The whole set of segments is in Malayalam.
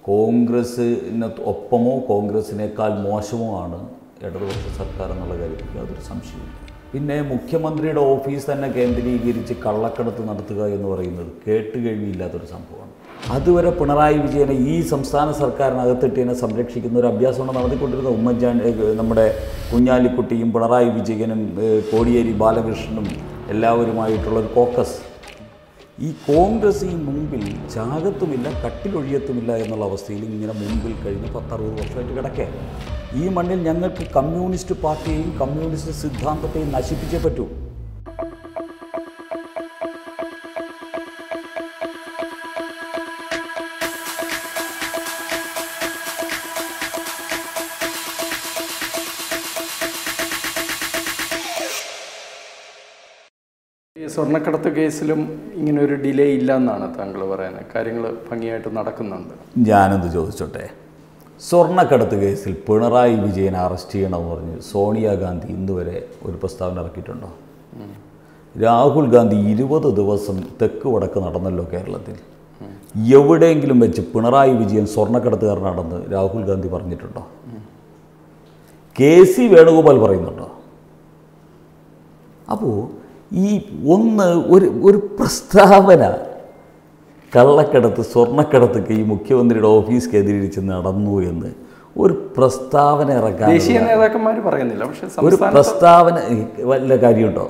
കോൺഗ്രസ്സിന് ഒപ്പമോ കോൺഗ്രസിനേക്കാൾ മോശമോ ആണ് ഇടതുപക്ഷ സർക്കാർ എന്നുള്ള കാര്യത്തിൽ യാതൊരു സംശയമില്ല പിന്നെ മുഖ്യമന്ത്രിയുടെ ഓഫീസ് തന്നെ കേന്ദ്രീകരിച്ച് കള്ളക്കടത്ത് നടത്തുക എന്ന് പറയുന്നത് കേട്ടുകേഴ്വിയില്ലാത്തൊരു സംഭവമാണ് അതുവരെ പിണറായി വിജയനെ ഈ സംസ്ഥാന സർക്കാരിനകത്തിട്ടിനെ സംരക്ഷിക്കുന്ന ഒരു അഭ്യാസമാണ് നടത്തിക്കൊണ്ടിരുന്നത് ഉമ്മൻചാണ്ടി ഏഹ് നമ്മുടെ കുഞ്ഞാലിക്കുട്ടിയും പിണറായി വിജയനും ഏഹ് കോടിയേരി ബാലകൃഷ്ണനും എല്ലാവരുമായിട്ടുള്ള ഒരു കോക്കസ് ഈ കോൺഗ്രസ് ഈ മുമ്പിൽ ചാകത്തുമില്ല കട്ടിലൊഴിയത്തുമില്ല എന്നുള്ള അവസ്ഥയിൽ ഇങ്ങനെ മുമ്പിൽ കഴിഞ്ഞ് പത്തറുപത് വർഷമായിട്ട് കിടക്കേ ഈ മണ്ണിൽ ഞങ്ങൾക്ക് കമ്മ്യൂണിസ്റ്റ് പാർട്ടിയെയും കമ്മ്യൂണിസ്റ്റ് സിദ്ധാന്തത്തെയും നശിപ്പിച്ചേ പറ്റൂ ഈ സ്വർണ്ണക്കടത്ത് കേസിലും ഇങ്ങനെ ഒരു ഡിലേ ഇല്ല എന്നാണ് താങ്കൾ പറയുന്നത് കാര്യങ്ങൾ ഭംഗിയായിട്ട് നടക്കുന്നുണ്ട് ഞാനെന്ത് ചോദിച്ചോട്ടെ സ്വർണ്ണക്കടത്ത് കേസിൽ പിണറായി വിജയനെ അറസ്റ്റ് ചെയ്യണമെന്ന് പറഞ്ഞ് സോണിയാഗാന്ധി ഇന്ന് വരെ ഒരു പ്രസ്താവന ഇറക്കിയിട്ടുണ്ടോ രാഹുൽ ഗാന്ധി ഇരുപത് ദിവസം തെക്ക് വടക്ക് നടന്നല്ലോ കേരളത്തിൽ എവിടെയെങ്കിലും വെച്ച് പിണറായി വിജയൻ സ്വർണ്ണക്കടത്തുകാരനാണെന്ന് രാഹുൽ ഗാന്ധി പറഞ്ഞിട്ടുണ്ടോ കെ സി വേണുഗോപാൽ പറയുന്നുണ്ടോ അപ്പോൾ ഈ ഒന്ന് ഒരു ഒരു പ്രസ്താവന കള്ളക്കടത്ത് സ്വർണ്ണക്കടത്തൊക്കെ ഈ മുഖ്യമന്ത്രിയുടെ ഓഫീസ് കേന്ദ്രീകരിച്ച് നടന്നു എന്ന് ഒരു പ്രസ്താവന ഇറക്കാൻ ദേശീയ നേതാക്കന്മാർ പറയുന്നില്ല പക്ഷെ ഒരു സംസ്ഥാന പ്രസ്താവന വല്ല കാര്യമുണ്ടോ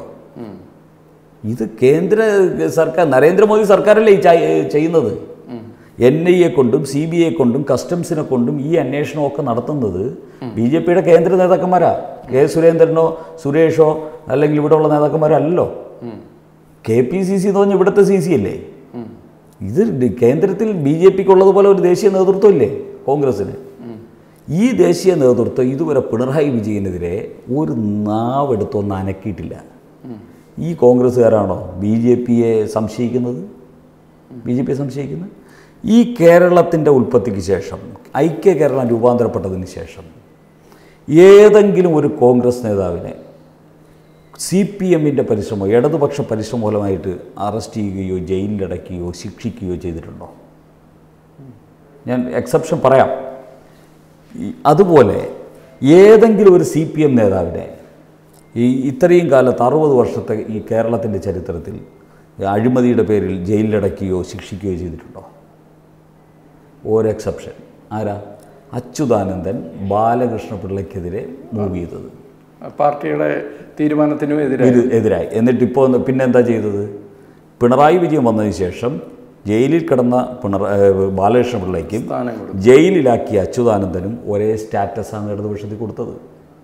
ഇത് കേന്ദ്ര സർക്കാർ നരേന്ദ്രമോദി സർക്കാരല്ലേ ഈ ചായ- ചെയ്യുന്നത് എൻ ഐ എ കൊണ്ടും സി ബി ഐ കൊണ്ടും കസ്റ്റംസിനെ കൊണ്ടും ഈ അന്വേഷണമൊക്കെ നടത്തുന്നത് ബി ജെ പിയുടെ കേന്ദ്ര നേതാക്കന്മാരാ കെ സുരേന്ദ്രനോ സുരേഷോ അല്ലെങ്കിൽ ഇവിടെയുള്ള നേതാക്കന്മാരോ അല്ലല്ലോ കെ പി സി സി എന്ന് പറഞ്ഞാൽ ഇവിടുത്തെ സി സി അല്ലേ ഇത് ഡി- കേന്ദ്രത്തിൽ ബി ജെ പിക്ക് ഉള്ളതുപോലെ ഒരു ദേശീയ നേതൃത്വം ഇല്ലേ കോൺഗ്രസ്സിന് ഈ ദേശീയ നേതൃത്വം ഇതുവരെ പിണറായി വിജയനെതിരെ ഒരു നാവെടുത്തൊന്ന് അനക്കിയിട്ടില്ല ഈ കോൺഗ്രസ്സുകാരാണോ ബി ജെ പിയെ സംശയിക്കുന്നത് ബി ജെ പിയെ സംശയിക്കുന്നത് ഈ കേരളത്തിൻ്റെ ഉൽപ്പത്തിക്ക് ശേഷം ഐക്യ കേരളം രൂപാന്തരപ്പെട്ടതിന് ശേഷം ഏതെങ്കിലും ഒരു കോൺഗ്രസ് നേതാവിനെ സി പി എമ്മിൻ്റെ പരിശ്രമം ഇടതുപക്ഷ പരിശ്രമഫലമായിട്ട് അറസ്റ്റ് ചെയ്യുകയോ ജയിലിലടയ്ക്കുകയോ ശിക്ഷിക്കുകയോ ചെയ്തിട്ടുണ്ടോ ഞാൻ എക്സെപ്ഷൻ പറയാം ഈ അതുപോലെ ഏതെങ്കിലും ഒരു സി പി എം നേതാവിനെ ഈ ഇത്രയും കാലത്ത് അറുപത് വർഷത്തെ ഈ കേരളത്തിൻ്റെ ചരിത്രത്തിൽ അഴിമതിയുടെ പേരിൽ ജയിലിലടയ്ക്കുകയോ ശിക്ഷിക്കുകയോ ചെയ്തിട്ടുണ്ടോ ഒരു എക്സെപ്ഷൻ ആരാ അച്യുതാനന്ദൻ ബാലകൃഷ്ണ പിള്ളയ്ക്കെതിരെ മൂവ് ചെയ്തത് പാർട്ടിയുടെ തീരുമാനത്തിനും എതിരെ ഇത് എതിരായി എന്നിട്ട് ഇപ്പോൾ പിന്നെ എന്താ ചെയ്തത് പിണറായി വിജയൻ വന്നതിന് ശേഷം ജയിലിൽ കിടന്ന പിണറായി ബാലകൃഷ്ണ പിള്ളയ്ക്കും സ്ഥാനം കൊടുത്തു ജയിലിലാക്കിയ അച്യുതാനന്ദനും ഒരേ സ്റ്റാറ്റസാണ് ഇടതുപക്ഷത്തിൽ കൊടുത്തത്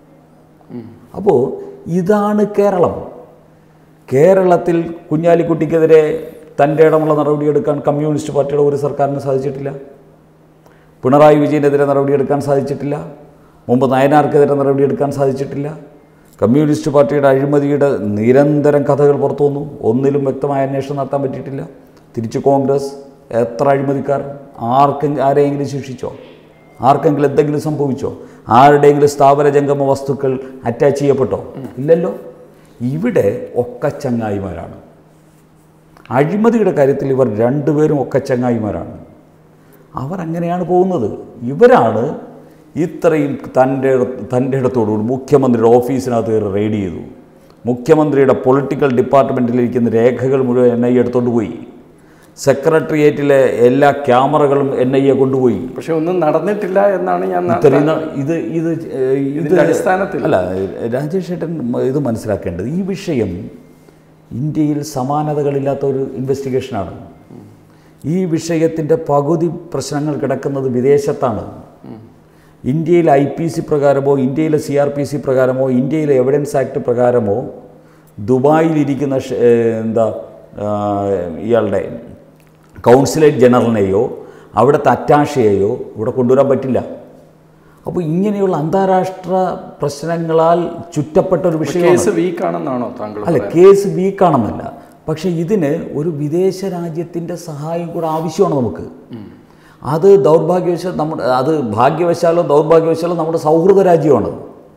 അപ്പോൾ ഇതാണ് കേരളം കേരളത്തിൽ കുഞ്ഞാലിക്കുട്ടിക്കെതിരെ തൻ്റെ ഇടമുള്ള നടപടിയെടുക്കാൻ കമ്മ്യൂണിസ്റ്റ് പാർട്ടിയുടെ ഒരു സർക്കാരിന് സാധിച്ചിട്ടില്ല പിണറായി വിജയനെതിരെ നടപടിയെടുക്കാൻ സാധിച്ചിട്ടില്ല മുമ്പ് നയനാർക്കെതിരെ നടപടിയെടുക്കാൻ സാധിച്ചിട്ടില്ല കമ്മ്യൂണിസ്റ്റ് പാർട്ടിയുടെ അഴിമതിയുടെ നിരന്തരം കഥകൾ പുറത്തു വന്നു ഒന്നിലും വ്യക്തമായ അന്വേഷണം നടത്താൻ പറ്റിയിട്ടില്ല തിരിച്ച് കോൺഗ്രസ് എത്ര അഴിമതിക്കാർ ആർക്കും ആരെയെങ്കിലും ശിക്ഷിച്ചോ ആർക്കെങ്കിലും എന്തെങ്കിലും സംഭവിച്ചോ ആരുടെയെങ്കിലും സ്ഥാപന ജംഗമ വസ്തുക്കൾ അറ്റാച്ച് ചെയ്യപ്പെട്ടോ ഇല്ലല്ലോ ഇവിടെ ഒക്കെ ചങ്ങായിമാരാണ് അഴിമതിയുടെ കാര്യത്തിൽ ഇവർ രണ്ടുപേരും ഒക്കെ ചങ്ങായിമാരാണ് അവർ അങ്ങനെയാണ് പോകുന്നത് ഇവരാണ് ഇത്രയും തൻ്റെ തൻ്റെ ഇടത്തോടുകൂടി മുഖ്യമന്ത്രിയുടെ ഓഫീസിനകത്ത് കയറി റെയ്ഡ് ചെയ്തു മുഖ്യമന്ത്രിയുടെ പൊളിറ്റിക്കൽ ഡിപ്പാർട്ട്മെൻറ്റിലിരിക്കുന്ന രേഖകൾ മുഴുവൻ എൻ ഐ എടുത്തോണ്ട് പോയി സെക്രട്ടേറിയറ്റിലെ എല്ലാ ക്യാമറകളും എൻ ഐ എ കൊണ്ടുപോയി പക്ഷെ ഒന്നും നടന്നിട്ടില്ല എന്നാണ് ഞാൻ ന- ഇത്രയും നാൾ ഇത് ഇത് ഏഹ്, ഇത് ഇതിന്റെ അടിസ്ഥാനത്തിൽ അല്ല രാജേഷ് ഏട്ടൻ ഇത് മനസ്സിലാക്കേണ്ടത് ഈ വിഷയം ഇന്ത്യയിൽ സമാനതകളില്ലാത്ത ഒരു ഇൻവെസ്റ്റിഗേഷനാണ് ഈ വിഷയത്തിൻ്റെ പകുതി പ്രശ്നങ്ങൾ കിടക്കുന്നത് വിദേശത്താണ് ഇന്ത്യയിലെ ഐ പി സി പ്രകാരമോ ഇന്ത്യയിലെ സി ആർ പി സി പ്രകാരമോ ഇന്ത്യയിലെ എവിഡൻസ് ആക്ട് പ്രകാരമോ ദുബായിലിരിക്കുന്ന ഷ- ഏഹ്, എന്താ ആ, ഇയാളുടെ കൗൺസിലേറ്റ് ജനറലിനെയോ അവിടുത്തെ അറ്റാഷയെയോ ഇവിടെ കൊണ്ടുവരാൻ പറ്റില്ല അപ്പോൾ ഇങ്ങനെയുള്ള അന്താരാഷ്ട്ര പ്രശ്നങ്ങളാൽ ചുറ്റപ്പെട്ട ഒരു വിഷയമാണ് കേസ് വീക്കാണെന്നാണോ താങ്കൾ അല്ല കേസ് വീക്കാണെന്നല്ല പക്ഷേ ഇതിന് ഒരു വിദേശ രാജ്യത്തിൻ്റെ സഹായം കൂടെ ആവശ്യമാണ് നമുക്ക് അത് ദൗർഭാഗ്യവശാൽ നമ്മുടെ അത് ഭാഗ്യവശാലോ ദൗർഭാഗ്യവശാലോ നമ്മുടെ സൗഹൃദ രാജ്യമാണ്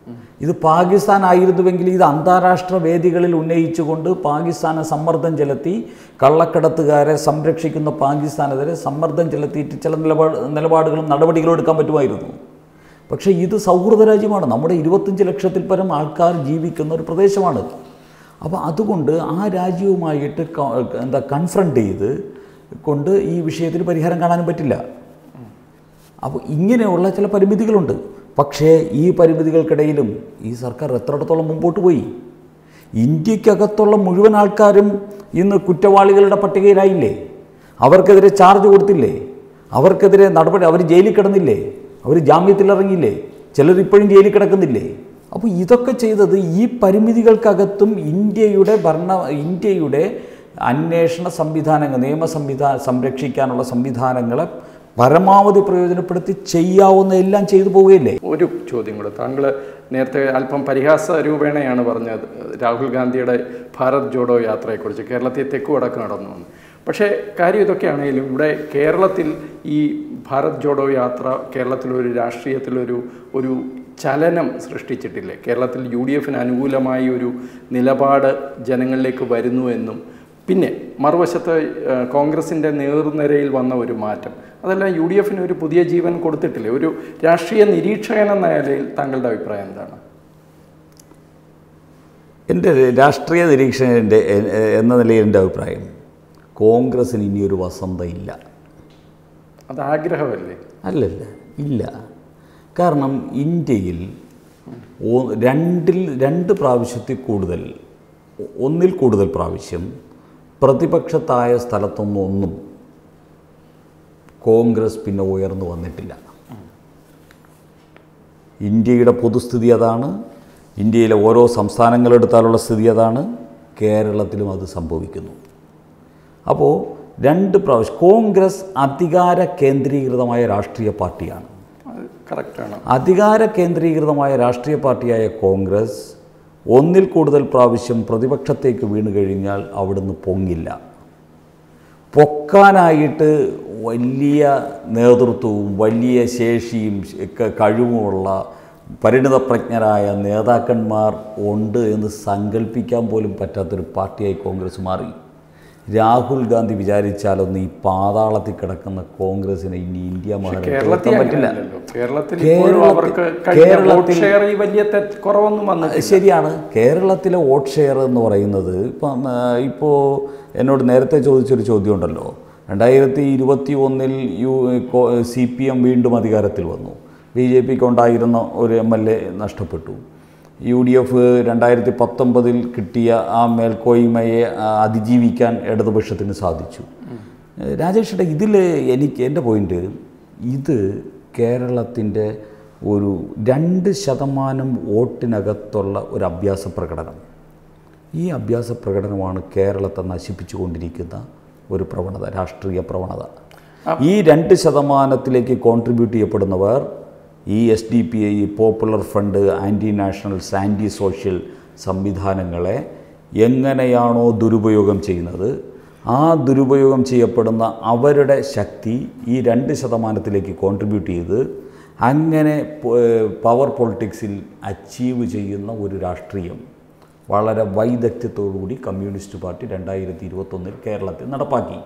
ഇത് പാകിസ്ഥാൻ ആയിരുന്നുവെങ്കിൽ ഇത് അന്താരാഷ്ട്ര വേദികളിൽ ഉന്നയിച്ചുകൊണ്ട് പാകിസ്ഥാനെ സമ്മർദ്ദം ചെലുത്തി കള്ളക്കടത്തുകാരെ സംരക്ഷിക്കുന്ന പാകിസ്ഥാനെതിരെ സമ്മർദ്ദം ചെലുത്തിയിട്ട് ചില നിലപാട് നിലപാടുകളും നടപടികളും എടുക്കാൻ പറ്റുമായിരുന്നു പക്ഷേ ഇത് സൗഹൃദ രാജ്യമാണ് നമ്മുടെ ഇരുപത്തഞ്ച് ലക്ഷത്തിൽ പരം ആൾക്കാർ ജീവിക്കുന്ന ഒരു പ്രദേശമാണ് അപ്പോൾ അതുകൊണ്ട് ആ രാജ്യവുമായിട്ട് ക- എന്താ കൺഫ്രണ്ട് ചെയ്ത് കൊണ്ട് ഈ വിഷയത്തിൽ പരിഹാരം കാണാനും പറ്റില്ല അപ്പോൾ ഇങ്ങനെയുള്ള ചില പരിമിതികളുണ്ട് പക്ഷേ ഈ പരിമിതികൾക്കിടയിലും ഈ സർക്കാർ എത്രത്തോളം മുമ്പോട്ട് പോയി ഇന്ത്യക്കകത്തുള്ള മുഴുവൻ ആൾക്കാരും ഇന്ന് കുറ്റവാളികളുടെ പട്ടികയിലായില്ലേ അവർക്കെതിരെ ചാർജ് കൊടുത്തില്ലേ അവർക്കെതിരെ നടപടി അവർ ജയിലിൽ കിടന്നില്ലേ അവർ ജാമ്യത്തിലിറങ്ങിയില്ലേ ചിലർ ഇപ്പോഴും ജയിലിൽ കിടക്കുന്നില്ലേ അപ്പോൾ ഇതൊക്കെ ചെയ്തത് ഈ പരിമിതികൾക്കകത്തും ഇന്ത്യയുടെ ഭരണ ഇന്ത്യയുടെ അന്വേഷണ സംവിധാനങ്ങൾ നിയമ സംവിധാ സംരക്ഷിക്കാനുള്ള സംവിധാനങ്ങളെ പരമാവധി പ്രയോജനപ്പെടുത്തി ചെയ്യാവുന്ന എല്ലാം ചെയ്തു പോവുകയില്ലേ ഒരു ചോദ്യം കൂടെ താങ്കൾ നേരത്തെ അല്പം പരിഹാസ രൂപേണയാണ് പറഞ്ഞത് രാഹുൽ ഗാന്ധിയുടെ ഭാരത് ജോഡോ യാത്രയെക്കുറിച്ച് കേരളത്തിൽ തെക്കു വടക്ക് നടന്നു എന്ന്. പക്ഷേ കാര്യം ഇതൊക്കെയാണെങ്കിലും ഇവിടെ കേരളത്തിൽ ഈ ഭാരത് ജോഡോ യാത്ര കേരളത്തിലൊരു രാഷ്ട്രീയത്തിലൊരു ഒരു ചലനം സൃഷ്ടിച്ചിട്ടില്ലേ കേരളത്തിൽ യു ഡി എഫിന് അനുകൂലമായി ഒരു നിലപാട് ജനങ്ങളിലേക്ക് വരുന്നു എന്നും പിന്നെ മറുവശത്ത് ഏഹ്, കോൺഗ്രസിൻ്റെ നേർനിരയിൽ വന്ന ഒരു മാറ്റം അതെല്ലാം യു ഡി എഫിന് ഒരു പുതിയ ജീവൻ കൊടുത്തിട്ടില്ലേ ഒരു രാഷ്ട്രീയ നിരീക്ഷകൻ എന്ന നിലയിൽ താങ്കളുടെ അഭിപ്രായം എന്താണ് എൻ്റെ രാഷ്ട്രീയ നിരീക്ഷകൻ്റെ എ- എ- എന്ന നിലയിൽ എൻ്റെ അഭിപ്രായം കോൺഗ്രസ്സിന് ഇനിയൊരു വസന്ത ഇല്ല അത് ആഗ്രഹമല്ലേ അല്ലല്ല ഇല്ല കാരണം ഇന്ത്യയിൽ ഒ- രണ്ടിൽ രണ്ട് പ്രാവശ്യത്തിൽ കൂടുതൽ ഒ- ഒന്നിൽ കൂടുതൽ പ്രാവശ്യം പ്രതിപക്ഷത്തായ സ്ഥലത്തൊന്നും ഒന്നും കോൺഗ്രസ് പിന്നെ ഉയർന്നു വന്നിട്ടില്ല ഇന്ത്യയുടെ പൊതുസ്ഥിതി അതാണ് ഇന്ത്യയിലെ ഓരോ സംസ്ഥാനങ്ങളെടുത്താലുള്ള സ്ഥിതി അതാണ് കേരളത്തിലും അത് സംഭവിക്കുന്നു അപ്പോൾ രണ്ട് പ്രാവശ്യം കോൺഗ്രസ് അധികാര കേന്ദ്രീകൃതമായ രാഷ്ട്രീയ പാർട്ടിയാണ് അത് കറക്റ്റാണ് അധികാര കേന്ദ്രീകൃതമായ രാഷ്ട്രീയ പാർട്ടിയായ കോൺഗ്രസ് ഒന്നിൽ കൂടുതൽ പ്രാവശ്യം പ്രതിപക്ഷത്തേക്ക് വീണു കഴിഞ്ഞാൽ അവിടുന്ന് പൊങ്ങില്ല പൊക്കാനായിട്ട് വലിയ നേതൃത്വവും വലിയ ശേഷിയും ഒക്കെ കഴിവുമുള്ള പരിണിതപ്രജ്ഞരായ നേതാക്കന്മാർ ഉണ്ട് എന്ന് സങ്കല്പിക്കാൻ പോലും പറ്റാത്തൊരു പാർട്ടിയായി കോൺഗ്രസ് മാറി രാഹുൽ ഗാന്ധി വിചാരിച്ചാലൊന്നും ഈ പാതാളത്തിൽ കിടക്കുന്ന കോൺഗ്രസിനെ ഇനി ഇന്ത്യ മഹാരാജ്യത്ത് കേരളത്തിൽ നിർത്താൻ പറ്റില്ല അങ്ങനെയല്ലല്ലോ. കേരളത്തിൽ ഇപ്പോഴും കേരളത്തിൽ- അവർക്ക് കഴിഞ്ഞ വോട്ട് കേരളത്തിൽ- ഷെയർ ഈ വലിയ തെറ്റ് കുറവൊന്നും വന്നിട്ടില്ല ശരിയാണ് കേരളത്തിലെ വോട്ട് ഷെയർ എന്ന് പറയുന്നത് ഇപ്പം ആ, ഇപ്പോൾ എന്നോട് നേരത്തെ ചോദിച്ചൊരു ചോദ്യമുണ്ടല്ലോ രണ്ടായിരത്തി ഇരുപത്തി ഒന്നിൽ യു സി പി എം വീണ്ടും അധികാരത്തിൽ വന്നു ബി ജെ പിക്ക് ഉണ്ടായിരുന്ന ഒരു എം എൽ എ നഷ്ടപ്പെട്ടു യു ഡി എഫ് രണ്ടായിരത്തി പത്തൊമ്പതിൽ കിട്ടിയ ആ മേൽക്കോയ്മയെ ആ, അതിജീവിക്കാൻ ഇടതുപക്ഷത്തിന് സാധിച്ചു രാജേഷേട്ട ഇതിൽ എനിക്ക് എൻ്റെ പോയിന്റ് ഇത് കേരളത്തിൻ്റെ ഒരു രണ്ട് ശതമാനം വോട്ടിനകത്തുള്ള ഒരു അഭ്യാസ പ്രകടനം ഈ അഭ്യാസ പ്രകടനമാണ് കേരളത്തെ നശിപ്പിച്ചുകൊണ്ടിരിക്കുന്ന ഒരു പ്രവണത രാഷ്ട്രീയ പ്രവണത ഈ രണ്ട് ശതമാനത്തിലേക്ക് കോൺട്രിബ്യൂട്ട് ചെയ്യപ്പെടുന്നവർ ഈ S D P I popular front anti nationals anti social സംവിധാനങ്ങളെ എങ്ങനെയാണോ ദുരുപയോഗം ചെയ്യുന്നത് ആ ദുരുപയോഗം ചെയ്യപ്പെടുന്ന അവരുടെ ശക്തി ഈ രണ്ട് ശതമാനത്തിലേക്ക് കോൺട്രിബ്യൂട്ട് ചെയ്ത് അങ്ങനെ പവർ പൊളിറ്റിക്സിൽ അച്ചീവ് ചെയ്യുന്ന ഒരു രാഷ്ട്രീയം വളരെ വൈദഗ്ധ്യത്തോടുകൂടി കമ്മ്യൂണിസ്റ്റ് പാർട്ടി രണ്ടായിരത്തി ഇരുപത്തൊന്നിൽ കേരളത്തിൽ നടപ്പാക്കി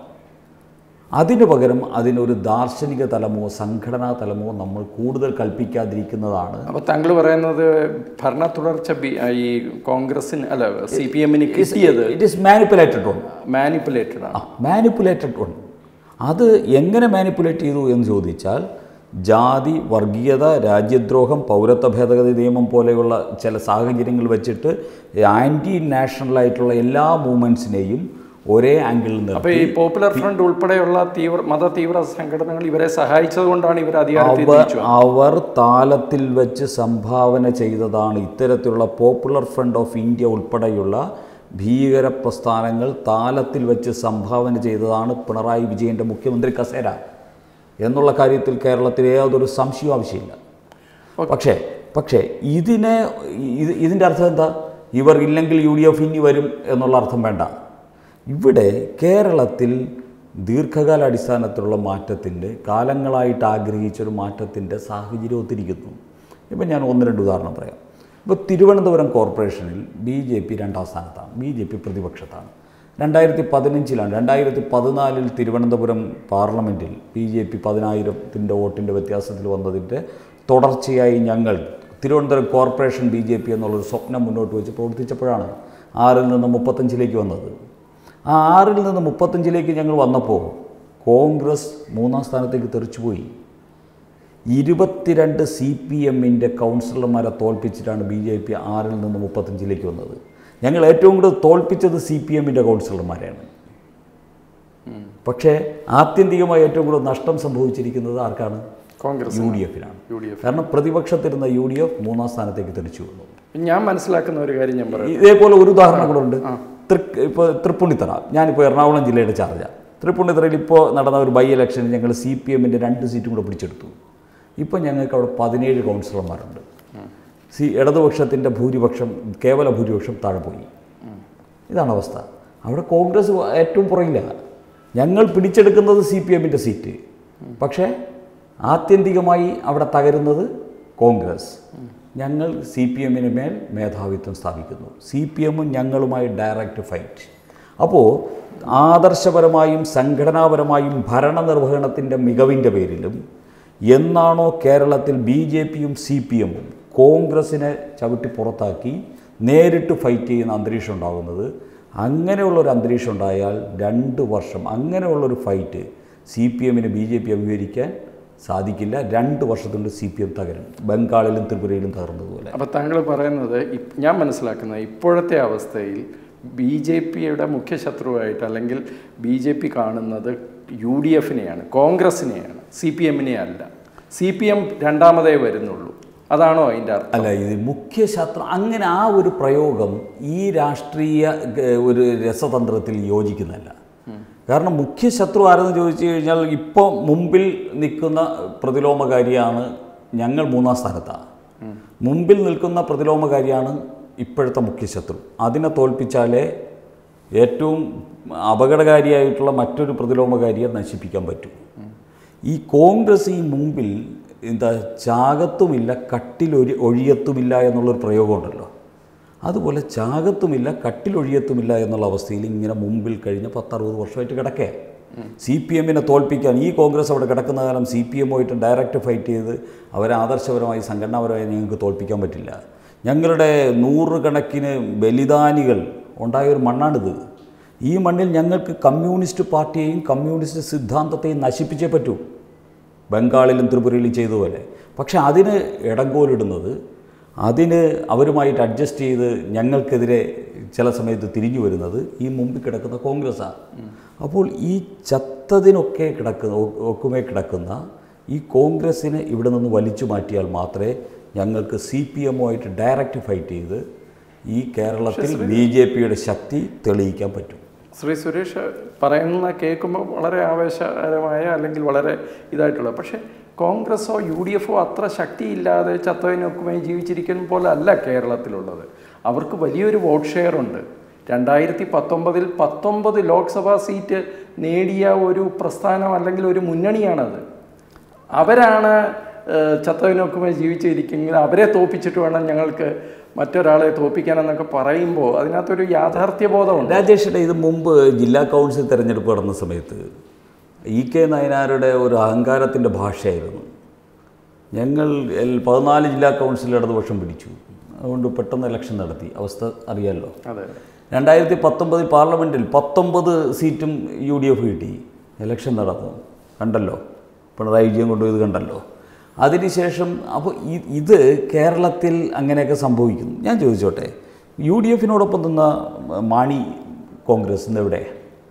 അതിനു പകരം അതിനൊരു ദാർശനിക തലമോ സംഘടനാ തലമോ നമ്മൾ കൂടുതൽ കൽപ്പിക്കാതിരിക്കുന്നതാണ് അപ്പൊ താങ്കൾ പറയുന്നത് ഭരണ തുടർച്ച ബി- ഈ കോൺഗ്രസിന് അല്ല സി പി എമ്മിന് കിട്ടിയത് it is manipulated on manipulated ആണ് മാനിപ്പുലേറ്റഡ് ഓൺ അത് എങ്ങനെ മാനിപ്പുലേറ്റ് ചെയ്തു എന്ന് ചോദിച്ചാൽ ജാതി വർഗീയത രാജ്യദ്രോഹം പൗരത്വ ഭേദഗതി നിയമം പോലെയുള്ള ചില സാഹചര്യങ്ങൾ വെച്ചിട്ട് ആൻറ്റി നാഷണലായിട്ടുള്ള എല്ലാ മൂവ്മെൻറ്റ്സിനെയും ഒരേ ആംഗിളിൽ അപ്പൊ നിർത്തി ഈ പോപ്പുലർ ഫ്രണ്ട് ഉൾപ്പെടെയുള്ള തീവ്ര മത തീവ്ര സംഘടനകൾ ഇവരെ സഹായിച്ചത് കൊണ്ടാണ് ഇവർ അധികാരത്തിൽ അവർ തിരിച്ചു വന്നത്. അവർ താലത്തിൽ വെച്ച് സംഭാവന ചെയ്തതാണ് ഇത്തരത്തിലുള്ള പോപ്പുലർ ഫ്രണ്ട് ഓഫ് ഇന്ത്യ ഉൾപ്പെടെയുള്ള ഭീകര പ്രസ്ഥാനങ്ങൾ താലത്തിൽ വെച്ച് സംഭാവന ചെയ്തതാണ് പിണറായി വിജയൻ്റെ മുഖ്യമന്ത്രി കസേര എന്നുള്ള കാര്യത്തിൽ കേരളത്തിൽ യാതൊരു സംശയവും ആവശ്യമില്ല പക്ഷേ പക്ഷേ ഇതിനെ ഇത് ഇതിൻ്റെ അർത്ഥം എന്താ ഇവർ ഇല്ലെങ്കിൽ യു ഡി എഫ് ഇനി വരും എന്നുള്ള അർത്ഥം വേണ്ട ഇവിടെ കേരളത്തിൽ ദീർഘകാല അടിസ്ഥാനത്തിലുള്ള മാറ്റത്തിൻ്റെ കാലങ്ങളായിട്ട് ആഗ്രഹിച്ചൊരു മാറ്റത്തിൻ്റെ സാഹചര്യം ഒത്തിരിക്കുന്നു ഇപ്പം ഞാൻ ഒന്ന് രണ്ട് ഉദാഹരണം പറയാം ഇപ്പോൾ തിരുവനന്തപുരം കോർപ്പറേഷനിൽ ബി ജെ പി രണ്ടാം സ്ഥാനത്താണ് ബി ജെ പി പ്രതിപക്ഷത്താണ് രണ്ടായിരത്തി പതിനഞ്ചിലാണ് രണ്ടായിരത്തി പതിനാലിൽ തിരുവനന്തപുരം പാർലമെൻറ്റിൽ ബി ജെ പി പതിനായിരത്തിൻ്റെ വോട്ടിൻ്റെ വ്യത്യാസത്തിൽ വന്നതിൻ്റെ തുടർച്ചയായി ഞങ്ങൾ Thiruvananthapuram corporation B J P എന്നുള്ളൊരു സ്വപ്നം മുന്നോട്ട് വെച്ച് പ്രവർത്തിച്ചപ്പോഴാണ് ആറിൽ നിന്ന് മുപ്പത്തഞ്ചിലേക്ക് വന്നത് ആ ആറിൽ നിന്ന് മുപ്പത്തഞ്ചിലേക്ക് ഞങ്ങൾ വന്നപ്പോൾ കോൺഗ്രസ് മൂന്നാം സ്ഥാനത്തേക്ക് തെറിച്ചുപോയി ഇരുപത്തിരണ്ട് സി പി എമ്മിൻ്റെ കൗൺസിലർമാരെ തോൽപ്പിച്ചിട്ടാണ് ബി ജെ പി ആറിൽ നിന്ന് മുപ്പത്തഞ്ചിലേക്ക് വന്നത് ഞങ്ങൾ ഏറ്റവും കൂടുതൽ തോൽപ്പിച്ചത് സി പി എമ്മിൻ്റെ കൗൺസിലർമാരെയാണ് പക്ഷേ ആത്യന്തികമായി ഏറ്റവും കൂടുതൽ നഷ്ടം സംഭവിച്ചിരിക്കുന്നത് ആർക്കാണ് കോൺഗ്രസ് യു ഡി എഫിനാണ് യു ഡി എഫ് കാരണം പ്രതിപക്ഷത്തിരുന്ന യു ഡി എഫ് മൂന്നാം സ്ഥാനത്തേക്ക് തിരിച്ചു വന്നു ഞാൻ മനസ്സിലാക്കുന്ന ഒരു കാര്യം ഞാൻ പറയാം ഇതേപോലെ ഒരു ഉദാഹരണം കൂടെ ഉണ്ട് തൃക്ക് ഇപ്പോൾ തൃപ്പുണിത്തറ ഞാനിപ്പോൾ എറണാകുളം ജില്ലയുടെ ചാർജാണ് തൃപ്പുണിത്തറയിൽ ഇപ്പോൾ നടന്ന ഒരു ബൈ ഇലക്ഷനിൽ ഞങ്ങൾ സി പി എമ്മിൻ്റെ രണ്ട് സീറ്റും കൂടെ പിടിച്ചെടുത്തു ഇപ്പം ഞങ്ങൾക്ക് അവിടെ പതിനേഴ് കൗൺസിലർമാരുണ്ട് സി ഇടതുപക്ഷത്തിൻ്റെ ഭൂരിപക്ഷം കേവല ഭൂരിപക്ഷം താഴെ പോയി ഇതാണ് അവസ്ഥ അവിടെ കോൺഗ്രസ് ഏറ്റവും പുറകിലാണ് ഞങ്ങൾ പിടിച്ചെടുക്കുന്നത് സി പി എമ്മിൻ്റെ സീറ്റ് പക്ഷേ ആത്യന്തികമായി അവിടെ തകരുന്നത് കോൺഗ്രസ് ഞങ്ങൾ സി പി എമ്മിന് മേൽ മേധാവിത്വം സ്ഥാപിക്കുന്നു സി പി എമ്മും ഞങ്ങളുമായി ഡയറക്റ്റ് ഫൈറ്റ് അപ്പോൾ ആദർശപരമായും സംഘടനാപരമായും ഭരണനിർവഹണത്തിൻ്റെ മികവിൻ്റെ പേരിലും എന്നാണോ കേരളത്തിൽ ബി ജെ പിയും സി പി എമ്മും കോൺഗ്രസിനെ ചവിട്ടി പുറത്താക്കി നേരിട്ട് ഫൈറ്റ് ചെയ്യുന്ന അന്തരീക്ഷം ഉണ്ടാകുന്നത് അങ്ങനെയുള്ളൊരു അന്തരീക്ഷം ഉണ്ടായാൽ രണ്ട് വർഷം അങ്ങനെയുള്ളൊരു ഫൈറ്റ് സി പി എമ്മിന് ബി ജെ പി അഭിമുഖീകരിക്കാൻ സാധിക്കില്ല രണ്ട് വർഷത്തിനുള്ളിൽ സി പി എം തകരും ബംഗാളിലും ത്രിപുരയിലും തകർന്നതുപോലെ അപ്പോൾ താങ്കൾ പറയുന്നത് ഇപ്- ഞാൻ മനസ്സിലാക്കുന്നത് ഇപ്പോഴത്തെ അവസ്ഥയിൽ ബി ജെ പിയുടെ മുഖ്യ ശത്രുവായിട്ട് അല്ലെങ്കിൽ ബി ജെ പി കാണുന്നത് യു ഡി എഫിനെയാണ് കോൺഗ്രസിനെയാണ് സി പി എമ്മിനെ അല്ല സി പി എം രണ്ടാമതേ വരുന്നുള്ളൂ അതാണോ അതിൻ്റെ അർത്ഥം അല്ല ഇത് മുഖ്യ ശത്രു അങ്ങനെ ആ ഒരു പ്രയോഗം ഈ രാഷ്ട്രീയ ഗ- ഒരു രസതന്ത്രത്തിൽ യോജിക്കുന്നതല്ല കാരണം മുഖ്യ ശത്രു ആരെന്ന് ചോദിച്ചു കഴിഞ്ഞാൽ ഇപ്പോൾ മുമ്പിൽ നിൽക്കുന്ന പ്രതിലോമകാരിയാണ് ഞങ്ങൾ മൂന്നാം സ്ഥാനത്താണ് മുമ്പിൽ നിൽക്കുന്ന പ്രതിലോമകാരിയാണ് ഇപ്പോഴത്തെ മുഖ്യ ശത്രു അതിനെ തോൽപ്പിച്ചാലേ ഏറ്റവും അപകടകാരിയായിട്ടുള്ള മറ്റൊരു പ്രതിലോമകാരിയെ നശിപ്പിക്കാൻ പറ്റും ഈ കോൺഗ്രസ് ഈ മുമ്പിൽ എന്താ ചാകത്തുമില്ല കട്ടിലൊഴി ഒഴിയത്തുമില്ല എന്നുള്ളൊരു പ്രയോഗമുണ്ടല്ലോ അതുപോലെ ചാകത്തുമില്ല കട്ടിലൊഴിയത്തുമില്ല എന്നുള്ള അവസ്ഥയിൽ ഇങ്ങനെ മുമ്പിൽ കഴിഞ്ഞ പത്തറുപത് വർഷമായിട്ട് കിടക്കേ സി പി എമ്മിനെ തോൽപ്പിക്കാൻ ഈ കോൺഗ്രസ് അവിടെ കിടക്കുന്ന കാലം സി പി എമ്മുമായിട്ട് ഡയറക്റ്റ് ഫൈറ്റ് ചെയ്ത് അവരെ ആദർശപരമായി സംഘടനാപരമായി ഞങ്ങൾക്ക് തോൽപ്പിക്കാൻ പറ്റില്ല ഞങ്ങളുടെ നൂറുകണക്കിന് ബലിദാനികൾ ഉണ്ടായ ഒരു മണ്ണാണിത് ഈ മണ്ണിൽ ഞങ്ങൾക്ക് കമ്മ്യൂണിസ്റ്റ് പാർട്ടിയെയും കമ്മ്യൂണിസ്റ്റ് സിദ്ധാന്തത്തെയും നശിപ്പിച്ചേ പറ്റൂ ബംഗാളിലും ത്രിപുരയിലും ചെയ്തതുപോലെ പക്ഷെ അതിന് ഇടങ്കോലിടുന്നത് അതിന് അവരുമായിട്ട് അഡ്ജസ്റ്റ് ചെയ്ത് ഞങ്ങൾക്കെതിരെ ചില സമയത്ത് തിരിഞ്ഞു വരുന്നത് ഈ മുമ്പിൽ കിടക്കുന്ന കോൺഗ്രസ്സാണ് അപ്പോൾ ഈ ചത്തതിനൊക്കെ കിടക്കുന്ന ഒക്കുമേ കിടക്കുന്ന ഈ കോൺഗ്രസ്സിനെ ഇവിടെ നിന്ന് വലിച്ചു മാറ്റിയാൽ മാത്രമേ ഞങ്ങൾക്ക് സി പി എമ്മുമായിട്ട് ഡയറക്റ്റ് ഫൈറ്റ് ചെയ്ത് ഈ കേരളത്തിൽ ബി ജെ പിയുടെ ശക്തി തെളിയിക്കാൻ പറ്റും ശ്രീ സുരേഷ് പറയുന്ന കേൾക്കുമ്പോൾ വളരെ ആവേശകരമായ അല്ലെങ്കിൽ വളരെ ഇതായിട്ടുള്ള പക്ഷേ കോൺഗ്രസോ യു ഡി എഫോ അത്ര ശക്തിയില്ലാതെ ചത്തതിനൊക്കുമായി ജീവിച്ചിരിക്കുന്ന പോലെ അല്ല കേരളത്തിലുള്ളത് അവർക്ക് വലിയൊരു വോട്ട് ഷെയർ ഉണ്ട് രണ്ടായിരത്തി പത്തൊമ്പതിൽ പത്തൊമ്പത് ലോക്സഭാ സീറ്റ് നേടിയ ഒരു പ്രസ്ഥാനം അല്ലെങ്കിൽ ഒരു മുന്നണിയാണത് അവരാണ് ഏഹ്, ചത്തതിനൊക്കുമായി ജീവിച്ചിരിക്കുമെങ്കിൽ അവരെ തോപ്പിച്ചിട്ട് വേണം ഞങ്ങൾക്ക് മറ്റൊരാളെ തോപ്പിക്കാനെന്നൊക്കെ പറയുമ്പോൾ അതിനകത്തൊരു യാഥാർത്ഥ്യബോധമുണ്ട് രാജേഷിൻ്റെ ഇത് മുമ്പ് ജില്ലാ കൗൺസിൽ തിരഞ്ഞെടുപ്പ് നടന്ന സമയത്ത് ഇ കെ നയനാരുടെ ഒരു അഹങ്കാരത്തിൻ്റെ ഭാഷയായിരുന്നു ഞങ്ങൾ എൽ- പതിനാല് ജില്ലാ കൗൺസിൽ ഇടതുപക്ഷം പിടിച്ചു അതുകൊണ്ട് പെട്ടെന്ന് ഇലക്ഷൻ നടത്തി അവസ്ഥ അറിയാമല്ലോ അതെ രണ്ടായിരത്തി പത്തൊമ്പതിൽ പാർലമെൻറ്റിൽ പത്തൊമ്പത് സീറ്റും യു ഡി എഫ് കിട്ടി ഇലക്ഷൻ നടന്നു കണ്ടല്ലോ പിണറായി വിജയൻ കൊണ്ടുപോയത് കണ്ടല്ലോ അതിനുശേഷം അപ്പോൾ ഇ- ഇത് കേരളത്തിൽ അങ്ങനെയൊക്കെ സംഭവിക്കുന്നു ഞാൻ ചോദിച്ചോട്ടെ യു ഡി എഫിനോടൊപ്പം നിന്ന മാണി കോൺഗ്രസ് ഇന്ന് എവിടെ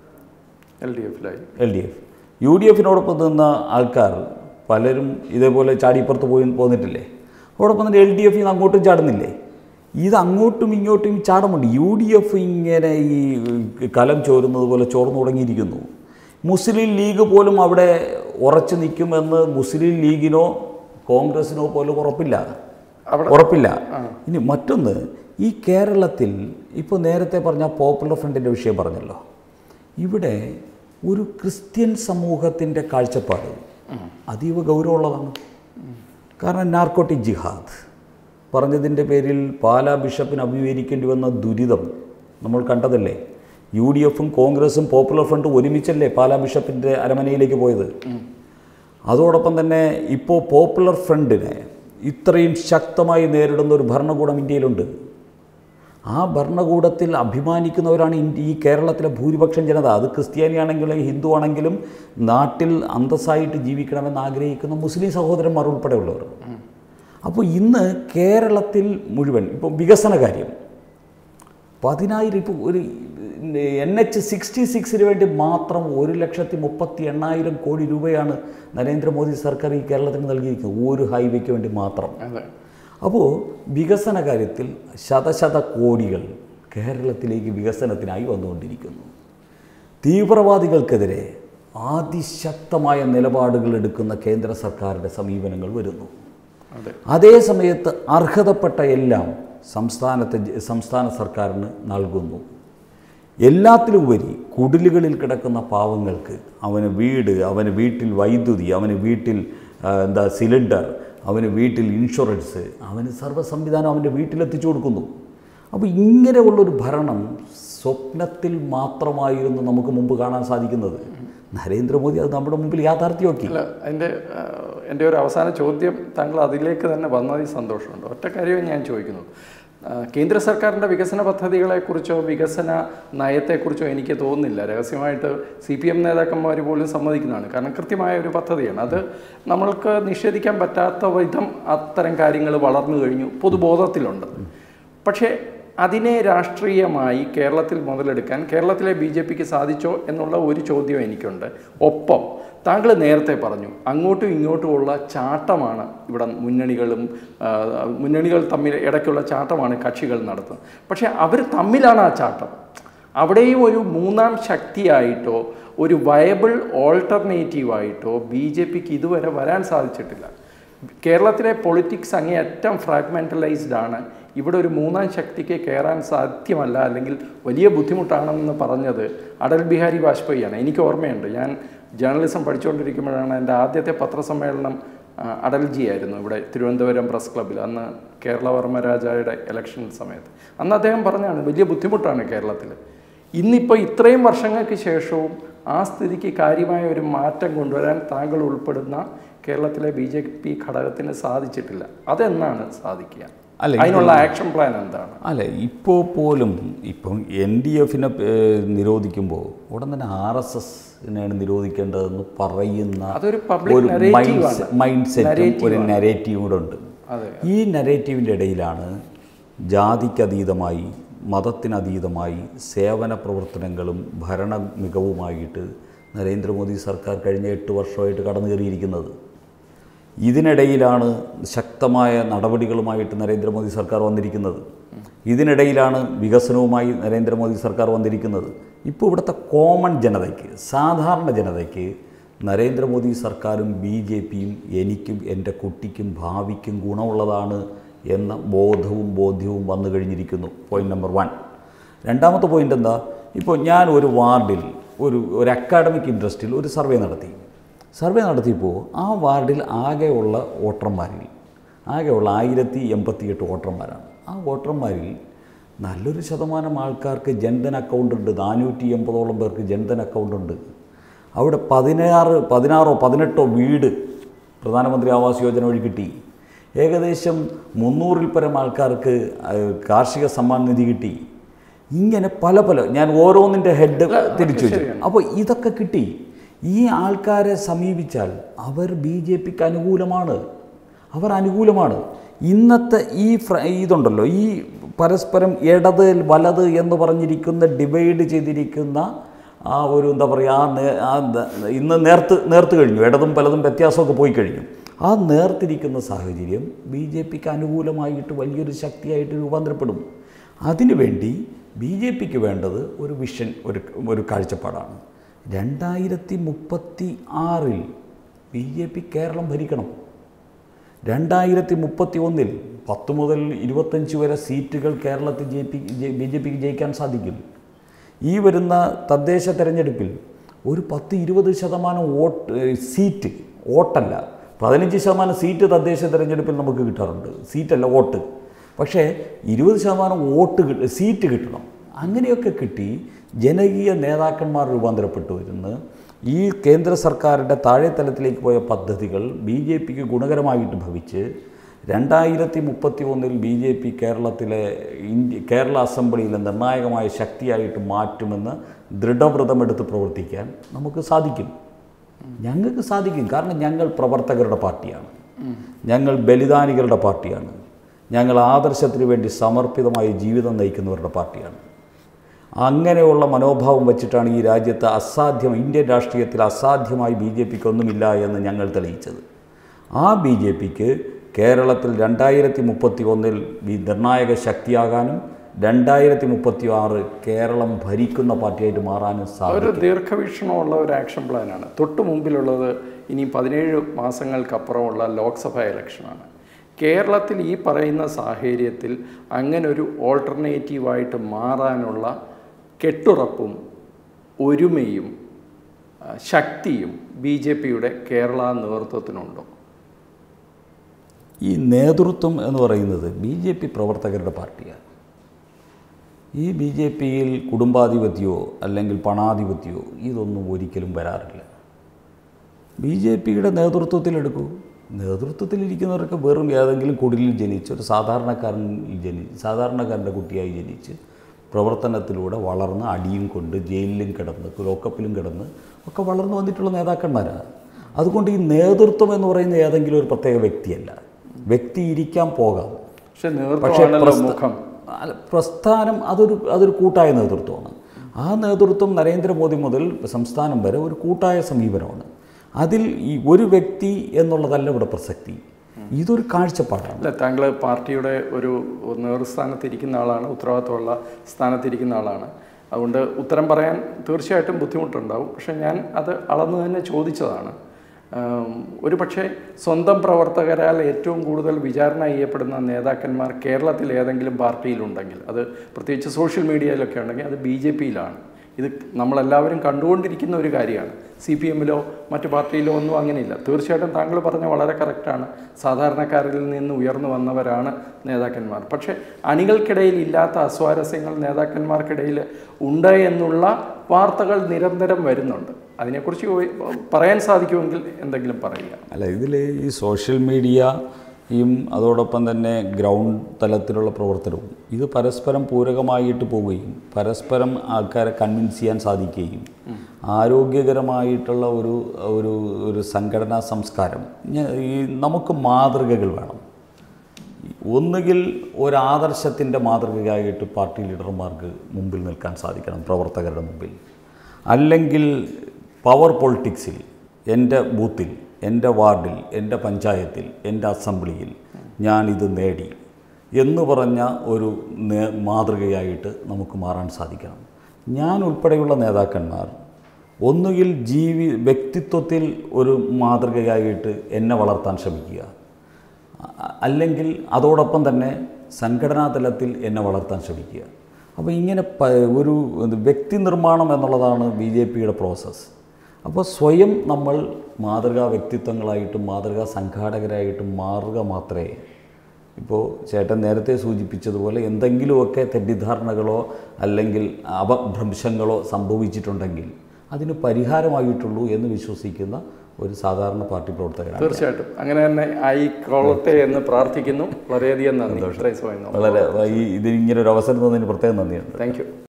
എൽ ഡി എഫിലായി L D F U D എഫിനോടൊപ്പം നിന്ന ആൾക്കാർ പലരും ഇതേപോലെ ചാടിപ്പുറത്ത് പോയി പോന്നിട്ടില്ലേ അതോടൊപ്പം തന്നെ എൽ ഡി എഫിൽ നിന്ന് അങ്ങോട്ടും ചാടുന്നില്ലേ ഇത് അങ്ങോട്ടും ഇങ്ങോട്ടും ചാടമുണ്ട് യു ഡി എഫ് ഇങ്ങനെ ഈ കലം ചോരുന്നത് പോലെ ചോർന്നു തുടങ്ങിയിരിക്കുന്നു മുസ്ലിം ലീഗ് പോലും അവിടെ ഉറച്ചു നിൽക്കുമെന്ന് മുസ്ലിം ലീഗിനോ കോൺഗ്രസിനോ പോലും ഉറപ്പില്ല അവിടെ ഉറപ്പില്ല ഇനി മറ്റൊന്ന് ഈ കേരളത്തിൽ ഇപ്പോൾ നേരത്തെ പറഞ്ഞ പോപ്പുലർ ഫ്രണ്ടിൻ്റെ വിഷയം പറഞ്ഞല്ലോ ഇവിടെ ഒരു ക്രിസ്ത്യൻ സമൂഹത്തിൻ്റെ കാഴ്ചപ്പാട് അതീവ ഗൗരവമുള്ളതാണ് കാരണം നാർക്കോട്ടിക് ജിഹാദ് പറഞ്ഞതിൻ്റെ പേരിൽ പാലാ ബിഷപ്പിന് അഭിമുഖീകരിക്കേണ്ടി വന്ന ദുരിതം നമ്മൾ കണ്ടതല്ലേ യു ഡി എഫും കോൺഗ്രസും പോപ്പുലർ ഫ്രണ്ടും ഒരുമിച്ചല്ലേ പാലാ ബിഷപ്പിൻ്റെ അരമനയിലേക്ക് പോയത് അതോടൊപ്പം തന്നെ ഇപ്പോൾ പോപ്പുലർ ഫ്രണ്ടിനെ ഇത്രയും ശക്തമായി നേരിടുന്ന ഒരു ഭരണകൂടം ഇന്ത്യയിലുണ്ട് ആ ഭരണകൂടത്തിൽ അഭിമാനിക്കുന്നവരാണ് ഇന്ത്യ ഈ കേരളത്തിലെ ഭൂരിപക്ഷം ജനത അത് ക്രിസ്ത്യാനിയാണെങ്കിലും ഹിന്ദു ആണെങ്കിലും നാട്ടിൽ അന്തസ്സായിട്ട് ജീവിക്കണമെന്ന് ആഗ്രഹിക്കുന്ന മുസ്ലിം സഹോദരന്മാർ ഉൾപ്പെടെയുള്ളവർ അപ്പോൾ ഇന്ന് കേരളത്തിൽ മുഴുവൻ ഇപ്പോൾ വികസന കാര്യം പതിനായിരം ഇപ്പോൾ ഒരു എൻ എച്ച് സിക്സ്റ്റി സിക്സിന് വേണ്ടി മാത്രം ഒരു ലക്ഷത്തി മുപ്പത്തി എണ്ണായിരം കോടി രൂപയാണ് നരേന്ദ്രമോദി സർക്കാർ ഈ കേരളത്തിന് നൽകിയിരിക്കുന്നത് ഒരു ഹൈവേക്ക് വേണ്ടി മാത്രം അതെ അപ്പോൾ വികസന കാര്യത്തിൽ ശതശത കോടികൾ കേരളത്തിലേക്ക് വികസനത്തിനായി വന്നുകൊണ്ടിരിക്കുന്നു തീവ്രവാദികൾക്കെതിരെ അതിശക്തമായ നിലപാടുകൾ എടുക്കുന്ന കേന്ദ്ര സർക്കാരിൻ്റെ സമീപനങ്ങൾ വരുന്നു അതെ അതേ സമയത്ത് അർഹതപ്പെട്ട എല്ലാം സംസ്ഥാനത്തെ ജ- സംസ്ഥാന സർക്കാരിന് നൽകുന്നു എല്ലാത്തിലുപരി കുടിലുകളിൽ കിടക്കുന്ന പാവങ്ങൾക്ക് അവന് വീട് അവന് വീട്ടിൽ വൈദ്യുതി അവന് വീട്ടിൽ ആ, എന്താ സിലിണ്ടർ അവന് വീട്ടിൽ ഇൻഷുറൻസ് അവന് സർവ്വ സംവിധാനം അവൻ്റെ വീട്ടിലെത്തിച്ചു കൊടുക്കുന്നു അപ്പോൾ ഇങ്ങനെയുള്ളൊരു ഭരണം സ്വപ്നത്തിൽ മാത്രമായിരുന്നു നമുക്ക് മുമ്പ് കാണാൻ സാധിക്കുന്നത് നരേന്ദ്രമോദി അത് നമ്മുടെ മുമ്പിൽ യാഥാർത്ഥ്യമാക്കി അല്ല എൻ്റെ ആ, എൻ്റെ ഒരു അവസാന ചോദ്യം താങ്കൾ അതിലേക്ക് തന്നെ വന്നതിൽ സന്തോഷമുണ്ട് ഒറ്റ കാര്യമേ ഞാൻ ചോദിക്കുന്നു ആ, കേന്ദ്ര സർക്കാരിൻ്റെ വികസന പദ്ധതികളെക്കുറിച്ചോ വികസന നയത്തെക്കുറിച്ചോ എനിക്ക് തോന്നുന്നില്ല രഹസ്യമായിട്ട് സി പി എം നേതാക്കന്മാർ പോലും സമ്മതിക്കുന്നതാണ് കാരണം കൃത്യമായ ഒരു പദ്ധതിയാണ് അത് നമ്മൾക്ക് നിഷേധിക്കാൻ പറ്റാത്ത വിധം അത്തരം കാര്യങ്ങൾ വളർന്നു കഴിഞ്ഞു പൊതുബോധത്തിലുണ്ട് പക്ഷേ അതിനെ രാഷ്ട്രീയമായി കേരളത്തിൽ മുതലെടുക്കാൻ കേരളത്തിലെ ബി ജെ പിക്ക് സാധിച്ചോ എന്നുള്ള ഒരു ചോദ്യം എനിക്കുണ്ട് ഒപ്പം താങ്കൾ നേരത്തെ പറഞ്ഞു അങ്ങോട്ടും ഇങ്ങോട്ടുമുള്ള ചാട്ടമാണ് ഇവിടെ മുന്നണികളും ആ, മുന്നണികൾ തമ്മിൽ ഇടയ്ക്കുള്ള ചാട്ടമാണ് കക്ഷികൾ നടത്തുന്നത് പക്ഷേ അവർ തമ്മിലാണ് ആ ചാട്ടം അവിടെയും ഒരു മൂന്നാം ശക്തിയായിട്ടോ ഒരു വയബിൾ ഓൾട്ടർനേറ്റീവായിട്ടോ ബി ജെ പിക്ക് ഇതുവരെ വരാൻ സാധിച്ചിട്ടില്ല കേരളത്തിലെ പൊളിറ്റിക്സ് അങ്ങേയറ്റം ഫ്രാഗ്മെൻ്റലൈസ്ഡ് ആണ് ഇവിടെ ഒരു മൂന്നാം ശക്തിക്ക് കയറാൻ സാധ്യമല്ല അല്ലെങ്കിൽ വലിയ ബുദ്ധിമുട്ടാണെന്ന് പറഞ്ഞത് അടൽ ബിഹാരി വാജ്പേയിയാണ് എനിക്ക് ഓർമ്മയുണ്ട് ഞാൻ ജേർണലിസം പഠിച്ചുകൊണ്ടിരിക്കുമ്പോഴാണ് എൻ്റെ ആദ്യത്തെ പത്രസമ്മേളനം ആ, അടൽജി ആയിരുന്നു ഇവിടെ തിരുവനന്തപുരം പ്രസ് ക്ലബ്ബിൽ അന്ന് കേരളവർമ്മ രാജായുടെ ഇലക്ഷൻ സമയത്ത് അന്ന് അദ്ദേഹം പറഞ്ഞാണ് വലിയ ബുദ്ധിമുട്ടാണ് കേരളത്തിൽ ഇന്നിപ്പോൾ ഇത്രയും വർഷങ്ങൾക്ക് ശേഷവും ആ സ്ഥിതിക്ക് കാര്യമായ ഒരു മാറ്റം കൊണ്ടുവരാൻ താങ്കൾ ഉൾപ്പെടുന്ന കേരളത്തിലെ ബി ജെ പി ഘടകത്തിന് സാധിച്ചിട്ടില്ല അതെന്നാണ് സാധിക്കുക അല്ല, ഇത് അതിനുള്ള ആക്ഷൻ പ്ലാൻ എന്താണ് അല്ല ഇപ്പോൾ പോലും ഇപ്പം എൻ ഡി എഫിനെ നിരോധിക്കുമ്പോൾ ഉടൻ തന്നെ ആർ എസ് എസിനെയാണ് നിരോധിക്കേണ്ടതെന്ന് പറയുന്ന അതൊരു പബ്ലിക് ഒരു narrative ആണ്. മൈൻഡ് സെറ്റും ഒരു നരേറ്റീവും കൂടെ ഉണ്ട് അതെ ഈ നരേറ്റീവിൻ്റെ ഇടയിലാണ് ജാതിക്കതീതമായി മതത്തിനതീതമായി സേവന പ്രവർത്തനങ്ങളും ഭരണ മികവുമായിട്ട് നരേന്ദ്രമോദി സർക്കാർ കഴിഞ്ഞ എട്ട് വർഷമായിട്ട് കടന്നു കയറിയിരിക്കുന്നത് ഇതിനിടയിലാണ് ശക്തമായ നടപടികളുമായിട്ട് നരേന്ദ്രമോദി സർക്കാർ വന്നിരിക്കുന്നത് ഇതിനിടയിലാണ് വികസനവുമായി നരേന്ദ്രമോദി സർക്കാർ വന്നിരിക്കുന്നത് ഇപ്പോൾ ഇവിടുത്തെ കോമൺ ജനതയ്ക്ക് സാധാരണ ജനതയ്ക്ക് നരേന്ദ്രമോദി സർക്കാരും ബി ജെ പിയും എനിക്കും എൻ്റെ കുട്ടിക്കും ഭാവിക്കും ഗുണമുള്ളതാണ് എന്ന ബോധവും ബോധ്യവും വന്നു കഴിഞ്ഞിരിക്കുന്നു പോയിന്റ് നമ്പർ വൺ രണ്ടാമത്തെ പോയിന്റ് എന്താ ഇപ്പോൾ ഞാൻ ഒരു വാർഡിൽ ഒരു ഒരു അക്കാഡമിക് ഇൻട്രസ്റ്റിൽ ഒരു സർവേ നടത്തി സർവേ നടത്തിയപ്പോൾ ആ വാർഡിൽ ആകെയുള്ള വോട്ടർമാരിൽ ആകെയുള്ള ആയിരത്തി എൺപത്തിയെട്ട് വോട്ടർമാരാണ് ആ വോട്ടർമാരിൽ നല്ലൊരു ശതമാനം ആൾക്കാർക്ക് ജൻധൻ അക്കൗണ്ട് ഉണ്ട് നാനൂറ്റി എൺപതോളം പേർക്ക് ജൻധൻ അക്കൗണ്ട് ഉണ്ട് അവിടെ പതിനാറ് പതിനാറോ പതിനെട്ടോ വീട് പ്രധാനമന്ത്രി ആവാസ് യോജന വഴി കിട്ടി ഏകദേശം മുന്നൂറിൽ പരം ആൾക്കാർക്ക് അഹ്, കാർഷിക സമ്മാൻ നിധി കിട്ടി ഇങ്ങനെ പല പല ഞാൻ ഓരോന്നിൻ്റെ ഹെഡ് തിരിച്ചു വെച്ചു അപ്പോൾ ഇതൊക്കെ കിട്ടി ഈ ആൾക്കാരെ സമീപിച്ചാൽ അവർ ബി ജെ പിക്ക് അനുകൂലമാണ് അവർ അനുകൂലമാണ് ഇന്നത്തെ ഈ ഫ്ര ഇതുണ്ടല്ലോ ഈ പരസ്പരം ഇടത് വലത് എന്ന് പറഞ്ഞിരിക്കുന്ന ഡിവൈഡ് ചെയ്തിരിക്കുന്ന ആ ഒരു എന്താ പറയുക ആ നേ ആ ന- ഇന്ന് നേർത്ത് നേർത്ത് കഴിഞ്ഞു ഇടതും പലതും വ്യത്യാസമൊക്കെ പോയി കഴിഞ്ഞു ആ നേർത്തിരിക്കുന്ന സാഹചര്യം ബി ജെ പിക്ക് അനുകൂലമായിട്ട് വലിയൊരു ശക്തിയായിട്ട് രൂപാന്തരപ്പെടും അതിനുവേണ്ടി ബി ജെ പിക്ക് വേണ്ടത് ഒരു വിഷൻ ഒരു ഒരു കാഴ്ചപ്പാടാണ് രണ്ടായിരത്തി മുപ്പത്തി ആറിൽ ബി ജെ പി കേരളം ഭരിക്കണം രണ്ടായിരത്തി മുപ്പത്തി ഒന്നിൽ പത്ത് മുതൽ ഇരുപത്തഞ്ച് വരെ സീറ്റുകൾ കേരളത്തിൽ ജെ പി ബി ജെ പിക്ക് ജയിക്കാൻ സാധിക്കും ഈ വരുന്ന തദ്ദേശ തെരഞ്ഞെടുപ്പിൽ ഒരു പത്ത് ഇരുപത് ശതമാനം വോട്ട് ഏഹ് സീറ്റ് വോട്ടല്ല പതിനഞ്ച് ശതമാനം സീറ്റ് തദ്ദേശ തെരഞ്ഞെടുപ്പിൽ നമുക്ക് കിട്ടാറുണ്ട് സീറ്റല്ല വോട്ട് പക്ഷേ ഇരുപത് ശതമാനം വോട്ട് കിട്ട സീറ്റ് കിട്ടണം അങ്ങനെയൊക്കെ കിട്ടി ജനകീയ നേതാക്കന്മാർ രൂപാന്തരപ്പെട്ടു വരുന്ന ഈ കേന്ദ്ര സർക്കാരിൻ്റെ താഴെ തലത്തിലേക്ക് പോയ പദ്ധതികൾ ബി ജെ പിക്ക് ഗുണകരമായിട്ട് ഭവിച്ച് രണ്ടായിരത്തി മുപ്പത്തി ഒന്നിൽ ബി ജെ പി കേരളത്തിലെ ഇന്ത്യ കേരള അസംബ്ലിയിലെ നിർണായകമായ ശക്തിയായിട്ട് മാറ്റുമെന്ന് ദൃഢവ്രതമെടുത്ത് പ്രവർത്തിക്കാൻ നമുക്ക് സാധിക്കും ഞങ്ങൾക്ക് സാധിക്കും കാരണം ഞങ്ങൾ പ്രവർത്തകരുടെ പാർട്ടിയാണ് ഞങ്ങൾ ബലിദാനികളുടെ പാർട്ടിയാണ് ഞങ്ങൾ ആദർശത്തിന് വേണ്ടി സമർപ്പിതമായി ജീവിതം നയിക്കുന്നവരുടെ പാർട്ടിയാണ് അങ്ങനെയുള്ള മനോഭാവം വച്ചിട്ടാണ് ഈ രാജ്യത്ത് അസാധ്യം ഇന്ത്യൻ രാഷ്ട്രീയത്തിൽ അസാധ്യമായി ബി ജെ പിക്ക് ഒന്നുമില്ല എന്ന് ഞങ്ങൾ തെളിയിച്ചത് ആ ബി ജെ പിക്ക് കേരളത്തിൽ രണ്ടായിരത്തി മുപ്പത്തി ഒന്നിൽ ഈ നിർണായക ശക്തിയാകാനും രണ്ടായിരത്തി മുപ്പത്തി ആറ് കേരളം ഭരിക്കുന്ന പാർട്ടിയായിട്ട് മാറാനും സാധിക്കും ഒരു ദീർഘവീക്ഷണമുള്ള ഒരു ആക്ഷൻ പ്ലാനാണ് തൊട്ട് മുമ്പിലുള്ളത് ഇനി പതിനേഴ് മാസങ്ങൾക്കപ്പുറമുള്ള ലോക്സഭാ ഇലക്ഷനാണ് കേരളത്തിൽ ഈ പറയുന്ന സാഹചര്യത്തിൽ അങ്ങനെ ഒരു ഓൾട്ടർനേറ്റീവായിട്ട് മാറാനുള്ള കെട്ടുറപ്പും ഒരുമയും ആ, ശക്തിയും ബി ജെ പിയുടെ കേരള നേതൃത്വത്തിനുണ്ടോ ഈ നേതൃത്വം എന്ന് പറയുന്നത് ബി ജെ പി പ്രവർത്തകരുടെ പാർട്ടിയാണ് ഈ ബി ജെ പിയിൽ കുടുംബാധിപത്യമോ അല്ലെങ്കിൽ പണാധിപത്യമോ ഇതൊന്നും ഒരിക്കലും വരാറില്ല ബി ജെ പിയുടെ നേതൃത്വത്തിലെടുക്കൂ നേതൃത്വത്തിലിരിക്കുന്നവരൊക്കെ വെറും ഏതെങ്കിലും കുടിലിൽ ജനിച്ച് ഒരു സാധാരണക്കാരൻ ജനി സാധാരണക്കാരൻ്റെ കുട്ടിയായി ജനിച്ച് പ്രവർത്തനത്തിലൂടെ വളർന്ന് അടിയും കൊണ്ട് ജയിലിലും കിടന്ന് ലോക്കപ്പിലും കിടന്ന് ഒക്കെ വളർന്നു വന്നിട്ടുള്ള നേതാക്കന്മാരാണ് അതുകൊണ്ട് ഈ നേതൃത്വം എന്ന് പറയുന്ന ഏതെങ്കിലും ഒരു പ്രത്യേക വ്യക്തിയല്ല വ്യക്തി ഇരിക്കാൻ പോകാം പക്ഷെ പക്ഷേ നേതൃത്വമാണല്ലോ പ്രസ്ഥ- മുഖം അല്ല, പ്രസ്ഥാനം അതൊരു അതൊരു കൂട്ടായ നേതൃത്വമാണ് ആ നേതൃത്വം നരേന്ദ്രമോദി മുതൽ സംസ്ഥാനം വരെ ഒരു കൂട്ടായ സമീപനമാണ് അതിൽ ഈ ഒരു വ്യക്തി എന്നുള്ളതല്ല ഇവിടെ പ്രസക്തി ഇതൊരു കാഴ്ചപ്പാടാണ് അല്ല താങ്കൾ പാർട്ടിയുടെ ഒരു നേതൃസ്ഥാനത്തിരിക്കുന്ന ആളാണ് ഉത്തരവാദിത്തമുള്ള സ്ഥാനത്തിരിക്കുന്ന ആളാണ് അതുകൊണ്ട് ഉത്തരം പറയാൻ തീർച്ചയായിട്ടും ബുദ്ധിമുട്ടുണ്ടാവും പക്ഷെ ഞാൻ അത് അളന്ന് തന്നെ ചോദിച്ചതാണ് ആം, ഒരു പക്ഷേ സ്വന്തം പ്രവർത്തകരാൽ ഏറ്റവും കൂടുതൽ വിചാരണ ചെയ്യപ്പെടുന്ന നേതാക്കന്മാർ കേരളത്തിൽ ഏതെങ്കിലും പാർട്ടിയിലുണ്ടെങ്കിൽ അത് പ്രത്യേകിച്ച് സോഷ്യൽ മീഡിയയിലൊക്കെ ഉണ്ടെങ്കിൽ അത് ബി ജെ പിയിലാണ് ഇത് നമ്മളെല്ലാവരും കണ്ടുകൊണ്ടിരിക്കുന്ന ഒരു കാര്യമാണ് സി പി എമ്മിലോ മറ്റു പാർട്ടിയിലോ ഒന്നും അങ്ങനെയില്ല തീർച്ചയായിട്ടും താങ്കൾ പറഞ്ഞ വളരെ കറക്റ്റാണ് സാധാരണക്കാരിൽ നിന്ന് ഉയർന്നു വന്നവരാണ് നേതാക്കന്മാർ പക്ഷേ അണികൾക്കിടയിൽ ഇല്ലാത്ത അസ്വാരസ്യങ്ങൾ നേതാക്കന്മാർക്കിടയിൽ ഉണ്ട് എന്നുള്ള വാർത്തകൾ നിരന്തരം വരുന്നുണ്ട് അതിനെക്കുറിച്ച് ചോദി- പറയാൻ സാധിക്കുമെങ്കിൽ എന്തെങ്കിലും പറയുക അല്ല ഇതിൽ ഈ സോഷ്യൽ മീഡിയയും അതോടൊപ്പം തന്നെ ഗ്രൗണ്ട് തലത്തിലുള്ള പ്രവർത്തനവും ഇത് പരസ്പരം പൂരകമായിട്ട് പോവുകയും പരസ്പരം ആൾക്കാരെ കൺവിൻസ് ചെയ്യാൻ സാധിക്കുകയും ആരോഗ്യകരമായിട്ടുള്ള ഒരു ഒരു ഒരു സംഘടനാ സംസ്കാരം ഞ- ഈ നമുക്ക് മാതൃകകൾ വേണം ഒന്നുകിൽ ഒരാദർശത്തിൻ്റെ മാതൃകയായിട്ട് പാർട്ടി ലീഡർമാർക്ക് മുമ്പിൽ നിൽക്കാൻ സാധിക്കണം പ്രവർത്തകരുടെ മുമ്പിൽ അല്ലെങ്കിൽ പവർ പൊളിറ്റിക്സിൽ എൻ്റെ ബൂത്തിൽ എൻ്റെ വാർഡിൽ എൻ്റെ പഞ്ചായത്തിൽ എൻ്റെ അസംബ്ലിയിൽ ഞാനിത് നേടി എന്ന് പറഞ്ഞ ഒരു നേ- മാതൃകയായിട്ട് നമുക്ക് മാറാൻ സാധിക്കണം ഞാൻ ഉൾപ്പെടെയുള്ള നേതാക്കന്മാർ ഒന്നുകിൽ ജീവി വ്യക്തിത്വത്തിൽ ഒരു മാതൃകയായിട്ട് എന്നെ വളർത്താൻ ശ്രമിക്കുക അ- അല്ലെങ്കിൽ അതോടൊപ്പം തന്നെ സംഘടനാ തലത്തിൽ എന്നെ വളർത്താൻ ശ്രമിക്കുക അപ്പോൾ ഇങ്ങനെ പ- ഒരു ഇത് വ്യക്തി നിർമ്മാണം എന്നുള്ളതാണ് ബി ജെ പിയുടെ പ്രോസസ്സ് അപ്പോൾ സ്വയം നമ്മൾ മാതൃകാ വ്യക്തിത്വങ്ങളായിട്ടും മാതൃകാ സംഘാടകരായിട്ടും മാറുക മാത്രമേ ഇപ്പോൾ ചേട്ടൻ നേരത്തെ സൂചിപ്പിച്ചതുപോലെ എന്തെങ്കിലുമൊക്കെ തെറ്റിദ്ധാരണകളോ അല്ലെങ്കിൽ അപഭ്രംശങ്ങളോ സംഭവിച്ചിട്ടുണ്ടെങ്കിൽ അതിന് പരിഹാരമായിട്ടുള്ളൂ എന്ന് വിശ്വസിക്കുന്ന ഒരു സാധാരണ പാർട്ടി പ്രവർത്തകരാണ് തീർച്ചയായിട്ടും അങ്ങനെ തന്നെ ആയിക്കോളട്ടെ എന്ന് പ്രാർത്ഥിക്കുന്നു വളരെയധികം നന്ദി ഇത്രയും സമയം വളരെ ഈ ഇതിന് ഇങ്ങനെ ഒരു അവസരം തന്നതിന് പ്രത്യേകം നന്ദിയുണ്ട് താങ്ക് യു